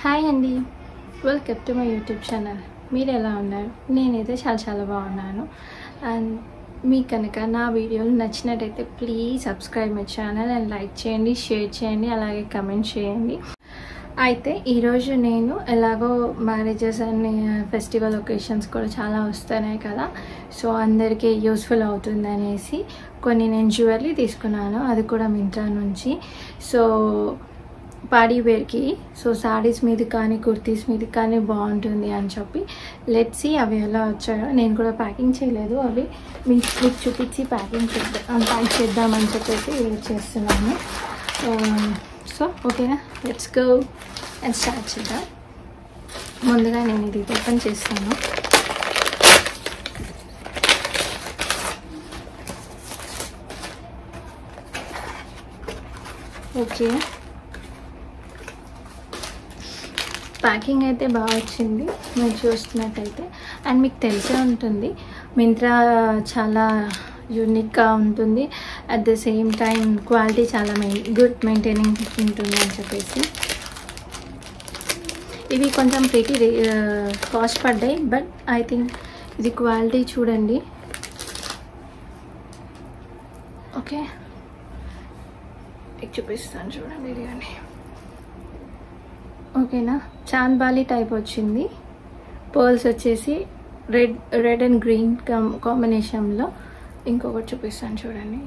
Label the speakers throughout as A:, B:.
A: hi అండి welcome to my YouTube channel మీరు ఎలా ఉన్నారు నేనైతే చాలా చాలా బాగున్నాను అండ్ మీకు కనుక నా వీడియోలు నచ్చినట్టయితే please subscribe my channel and like చేయండి షేర్ చేయండి అలాగే కమెంట్ చేయండి అయితే ఈరోజు నేను ఎలాగో మ్యారేజెస్ అండ్ ఫెస్టివల్ ఒకేషన్స్ కూడా చాలా వస్తున్నాయి కదా సో అందరికీ యూస్ఫుల్ అవుతుంది అనేసి కొన్ని నేను జ్యువెలరీ తీసుకున్నాను అది కూడా మింత్రా నుంచి సో పార్టీ వేర్కి సో శారీస్ మీద కానీ కుర్తీస్ మీద కానీ బాగుంటుంది అని చెప్పి లెట్సి అవి ఎలా వచ్చాయో నేను కూడా ప్యాకింగ్ చేయలేదు అవి మీకు మీకు చూపించి ప్యాకింగ్ చేద్దాం ప్యాక్ చేద్దామని చెప్పేసి వెయిట్ చేస్తున్నాను సో ఓకేనా లెట్స్ గో అండ్ స్టార్ట్ చేద్దాం ముందుగా నేను ఇది ఓపెన్ చేస్తాను ఓకే ప్యాకింగ్ అయితే బాగా వచ్చింది మీరు చూస్తున్నట్టయితే అండ్ మీకు తెలిసే ఉంటుంది మింత్రా చాలా యూనిక్గా ఉంటుంది at the same time quality చాలా మెయిన్ గుడ్ మెయింటైనింగ్ ఉంటుంది అని చెప్పేసి ఇవి కొంచెం ప్రీతి కాస్ట్ పడ్డాయి బట్ ఐ థింక్ ఇది క్వాలిటీ చూడండి ఓకే చూపిస్తాను చూడండి ఇది కానీ ఓకేనా చాంద్ బాలి టైప్ వచ్చింది పర్ల్స్ వచ్చేసి రెడ్ రెడ్ అండ్ గ్రీన్ కాంబినేషన్లో ఇంకొకటి చూపిస్తాను చూడండి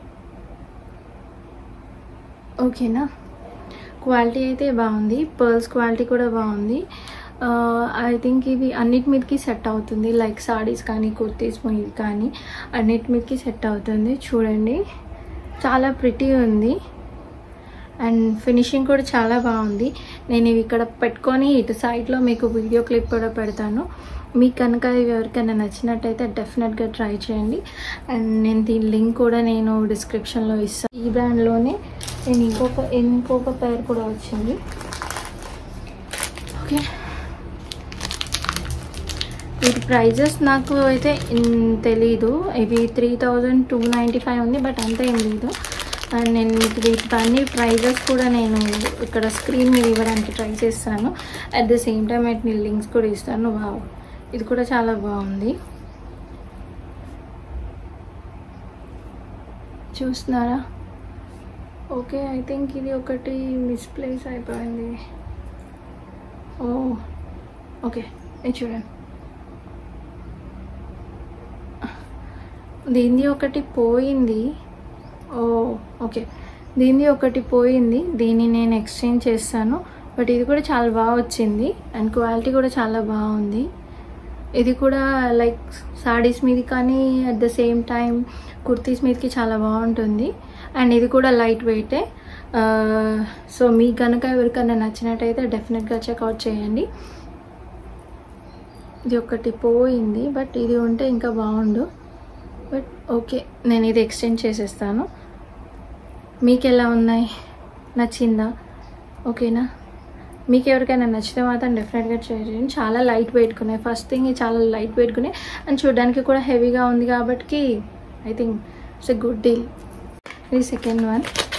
A: ఓకేనా క్వాలిటీ అయితే బాగుంది పర్ల్స్ క్వాలిటీ కూడా బాగుంది ఐ థింక్ ఇవి అన్నిటి మీదకి సెట్ అవుతుంది లైక్ సారీస్ కానీ కుర్తీస్ మీద కానీ అన్నిటి మీదకి సెట్ అవుతుంది చూడండి చాలా ప్రిటీ ఉంది అండ్ ఫినిషింగ్ కూడా చాలా బాగుంది నేను ఇవి ఇక్కడ పెట్టుకొని ఇటు సైడ్లో మీకు వీడియో క్లిప్ కూడా పెడతాను మీకు కనుక ఇవి ఎవరికైనా నచ్చినట్టయితే డెఫినెట్గా ట్రై చేయండి అండ్ నేను దీని లింక్ కూడా నేను డిస్క్రిప్షన్లో ఇస్తాను ఈ బ్రాండ్లోనే నేను ఇంకొక ఇంకొక పేర్ కూడా వచ్చింది ఓకే వీటి ప్రైజెస్ నాకు అయితే తెలీదు ఇవి three thousand two ninety five ఉంది బట్ అంత ఏం లేదు అండ్ నేను మీకు వీటి ప్రైజెస్ కూడా నేను ఇక్కడ స్క్రీన్ మీద ఇవ్వడానికి ట్రై చేస్తాను at the same time at నేను లింక్స్ కూడా ఇస్తాను వావ్ ఇది కూడా చాలా బాగుంది చూస్తున్నారా ఓకే ఐ థింక్ ఇది ఒకటి మిస్ప్లేస్ అయిపోయింది ఓ ఓకే ఇది చూడండి దీనిది ఒకటి పోయింది ఓ ఓకే దీనిది ఒకటి పోయింది దీన్ని నేను ఎక్స్చేంజ్ చేస్తాను బట్ ఇది కూడా చాలా బాగా వచ్చింది అండ్ క్వాలిటీ కూడా చాలా బాగుంది ఇది కూడా లైక్ సాడీస్ మీద కానీ at the same time kurtis మీదకి చాలా బాగుంటుంది అండ్ ఇది కూడా లైట్ వెయిటే సో మీకు కనుక ఎవరికైనా నచ్చినట్టయితే డెఫినెట్గా చెక్అవుట్ చేయండి ఇది ఒకటి పోయింది బట్ ఇది ఉంటే ఇంకా బాగుండు బట్ ఓకే నేను ఇది ఎక్స్చేంజ్ చేసేస్తాను మీకు ఎలా ఉన్నాయి నచ్చిందా ఓకేనా మీకు ఎవరికైనా నచ్చితే మాత్రం డెఫినెట్గా ట్రై చేయండి చాలా లైట్ వెయిట్కున్నాయి ఫస్ట్ థింగ్ చాలా లైట్ వెయిట్కున్నాయి అండ్ చూడడానికి కూడా హెవీగా ఉంది కాబట్టి I think it's a good deal ఇది సెకండ్ వన్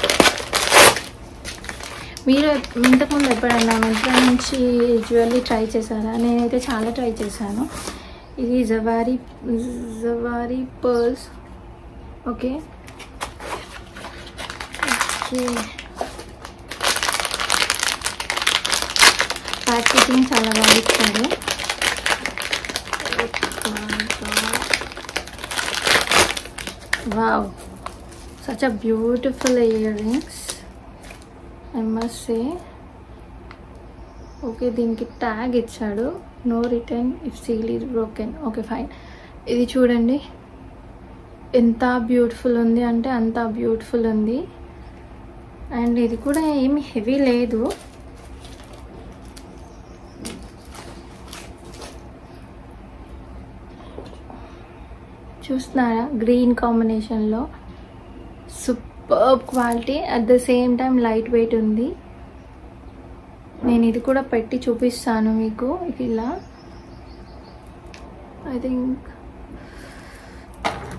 A: మీరు ఇంతకుముందు ఎప్పుడైనా మింత్రా నుంచి జ్యువెలరీ ట్రై చేశారా నేనైతే చాలా ట్రై చేశాను ఇది జవారీ జవారీ పర్ల్స్ ఓకే ఓకే ప్యాకేజింగ్ చాలా బాగా ఇచ్చారు wow such a beautiful earrings I must say okay దీనికి ట్యాగ్ ఇచ్చాడు no return if seal is broken okay fine ఇది చూడండి ఎంత బ్యూటిఫుల్ ఉంది అంటే అంత బ్యూటిఫుల్ ఉంది అండ్ ఇది కూడా ఏమి హెవీ లేదు చూస్తున్నారా గ్రీన్ కాంబినేషన్లో super quality at the same time light weight ఉంది నేను ఇది కూడా పెట్టి చూపిస్తాను మీకు ఇలా ఐ థింక్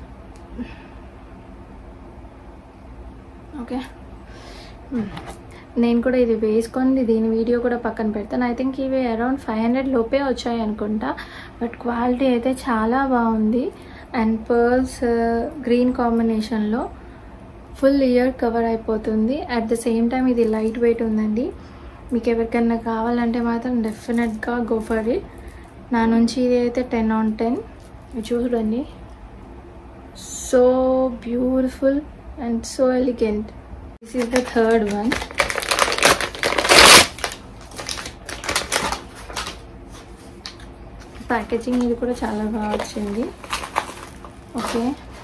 A: ఓకే నేను కూడా ఇది వేసుకొని దీని వీడియో కూడా పక్కన పెడతాను ఐ థింక్ ఇవి అరౌండ్ ఫైవ్ హండ్రెడ్ లోపే వచ్చాయి అనుకుంటా బట్ క్వాలిటీ అయితే చాలా బాగుంది అండ్ పర్ల్స్ గ్రీన్ కాంబినేషన్లో ఫుల్ ఇయర్ కవర్ అయిపోతుంది అట్ ద సేమ్ టైం ఇది లైట్ వెయిట్ ఉందండి మీకు ఎవరికైనా కావాలంటే మాత్రం డెఫినెట్గా గో ఫర్ ఇట్ నా నుంచి ఇది అయితే టెన్ ఆన్ టెన్ చూడండి so beautiful and so elegant this is the third one packaging ఇది కూడా చాలా బాగా వచ్చింది okay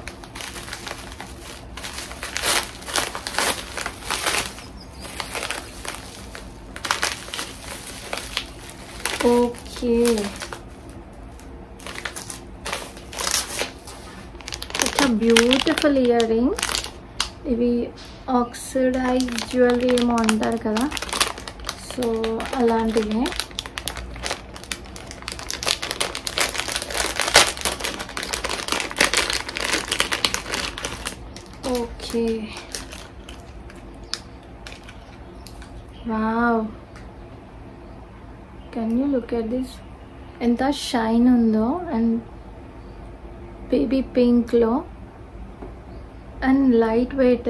A: okay it's beautiful ear ring ఇవి ఆక్సిడైజ్ జ్యువెలరీ ఏమో అంటారు కదా సో అలాంటివి okay wow can you look at this ఎంత షైన్ ఉందో అండ్ బేబీ పింక్లో అండ్ లైట్ వెయిట్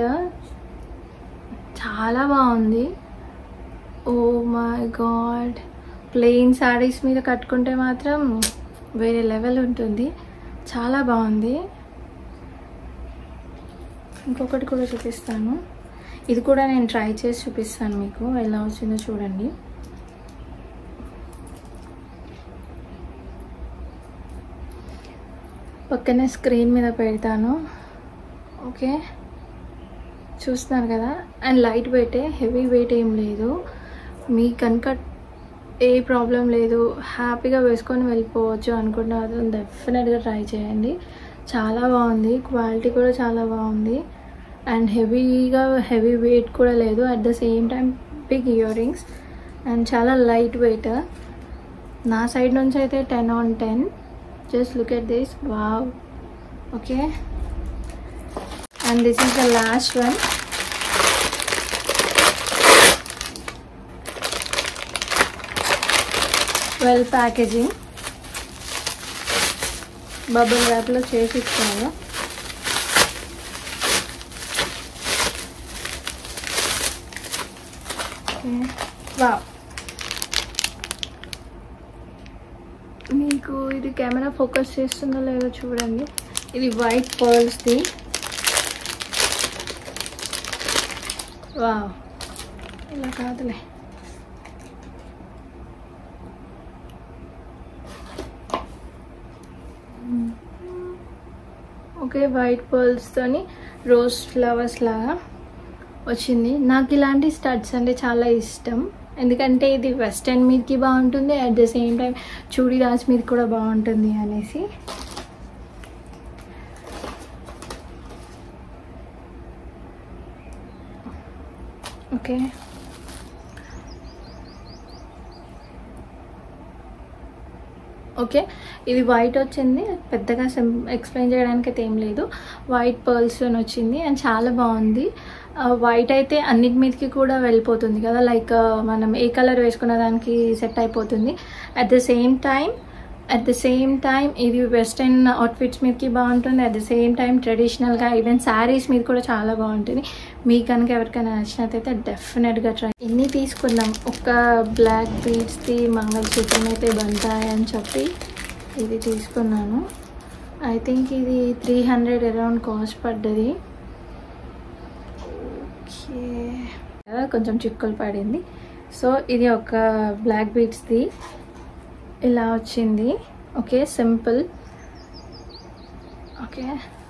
A: చాలా బాగుంది oh my God plain saris మీద కట్టుకుంటే మాత్రం వేరే లెవెల్ ఉంటుంది చాలా బాగుంది ఇంకొకటి కూడా చూపిస్తాను ఇది కూడా నేను ట్రై చేసి చూపిస్తాను మీకు ఎలా వచ్చిందో చూడండి పక్కనే స్క్రీన్ మీద పెడతాను ఓకే చూస్తున్నారు కదా అండ్ లైట్ వెయిటే హెవీ వెయిట్ ఏం లేదు మీ కనుక ఏ ప్రాబ్లం లేదు హ్యాపీగా వేసుకొని వెళ్ళిపోవచ్చు అనుకుంటే మాత్రం డెఫినెట్గా ట్రై చేయండి చాలా బాగుంది క్వాలిటీ కూడా చాలా బాగుంది అండ్ హెవీగా హెవీ వెయిట్ కూడా లేదు at the same time big ear rings and చాలా లైట్ వెయిట్ నా సైడ్ నుంచి అయితే ten on ten just look at this wow okay and this is the last one well packaging bubble ర్యాప్లో చేసి ఇచ్చాను wow మీకు ఇది కెమెరా ఫోకస్ చేస్తుందో లేదో చూడండి ఇది వైట్ పర్ల్స్ది వావ్ ఇలా కాదులే ఓకే వైట్ పర్ల్స్తోని రోజ్ ఫ్లవర్స్ లాగా వచ్చింది నాకు ఇలాంటి స్టడ్స్ అంటే చాలా ఇష్టం ఎందుకంటే ఇది వెస్టర్న్ మీదకి బాగుంటుంది at the same time churidars మీద కూడా బాగుంటుంది అనేసి ఓకే ఓకే ఇది వైట్ వచ్చింది పెద్దగా సిం ఎక్స్ప్లెయిన్ చేయడానికి అయితే ఏం లేదు వైట్ పర్ల్స్ అని వచ్చింది అండ్ చాలా బాగుంది వైట్ అయితే అన్నిటి మీదకి కూడా వెళ్ళిపోతుంది కదా లైక్ మనం ఏ కలర్ వేసుకున్న దానికి సెట్ అయిపోతుంది at the same time at the same time ఇది వెస్ట్రన్ అవుట్ఫిట్స్ మీదకి బాగుంటుంది అట్ ద సేమ్ టైం ట్రెడిషనల్గా ఈవెన్ శారీస్ మీద కూడా చాలా బాగుంటుంది మీకు కనుక ఎవరికైనా నచ్చినట్టయితే డెఫినెట్గా ట్రై ఇన్ని తీసుకుందాం ఒక బ్లాక్ బీడ్స్ది మంగళసూత్రం అయితే బంటాయి అని చెప్పి ఇది తీసుకున్నాను ఐ థింక్ ఇది త్రీ హండ్రెడ్ అరౌండ్ కాస్ట్ పడ్డది ఓకే కొంచెం చిక్కులు పడింది సో ఇది ఒక బ్లాక్ బీడ్స్ది ఇలా వచ్చింది ఓకే సింపుల్ ఓకే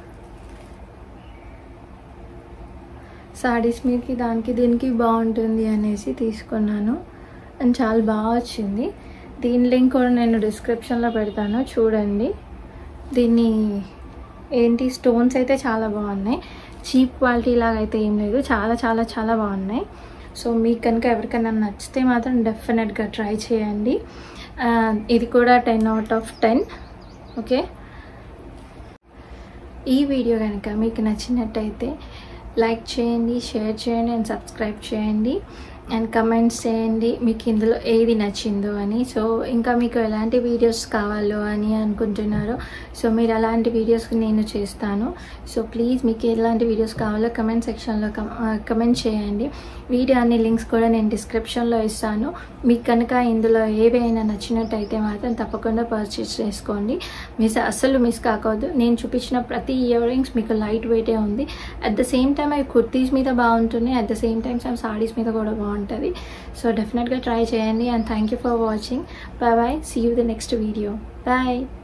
A: సారీస్ మీదకి దానికి దీనికి బాగుంటుంది అనేసి తీసుకున్నాను అండ్ చాలా బాగా వచ్చింది దీని లింక్ కూడా నేను డిస్క్రిప్షన్లో పెడతాను చూడండి దీన్ని ఏంటి స్టోన్స్ అయితే చాలా బాగున్నాయి చీప్ క్వాలిటీ లాగా అయితే ఏం లేదు చాలా చాలా చాలా బాగున్నాయి సో మీకు కనుక ఎవరికైనా నచ్చితే మాత్రం డెఫినెట్గా ట్రై చేయండి ఆ, ఇది కూడా ten out of ten okay ఈ వీడియో కనుక మీకు నచ్చినట్టయితే లైక్ చేయండి షేర్ చేయండి అండ్ సబ్స్క్రైబ్ చేయండి అండ్ కమెంట్స్ చేయండి మీకు ఇందులో ఏది నచ్చిందో అని సో ఇంకా మీకు ఎలాంటి వీడియోస్ కావాలో అని అనుకుంటున్నారో సో మీరు అలాంటి వీడియోస్ నేను చేస్తాను సో ప్లీజ్ మీకు ఎలాంటి వీడియోస్ కావాలో కమెంట్ సెక్షన్లో కమెంట్ చేయండి వీడియో అన్ని లింక్స్ కూడా నేను డిస్క్రిప్షన్లో ఇస్తాను మీకు కనుక ఇందులో ఏవైనా నచ్చినట్టయితే మాత్రం తప్పకుండా పర్చేస్ చేసుకోండి మిస్ అస్సలు మిస్ కాకూడదు నేను చూపించిన ప్రతి ఇయర్ రింగ్స్ మీకు లైట్ వెయిటే ఉంది అట్ ద సేమ్ టైం అవి కుర్తీస్ మీద బాగుంటుంది at the same time some saris మీద కూడా బాగుంటుంది సో డెఫినెట్గా ట్రై చేయండి and thank you for watching bye bye see you the next video bye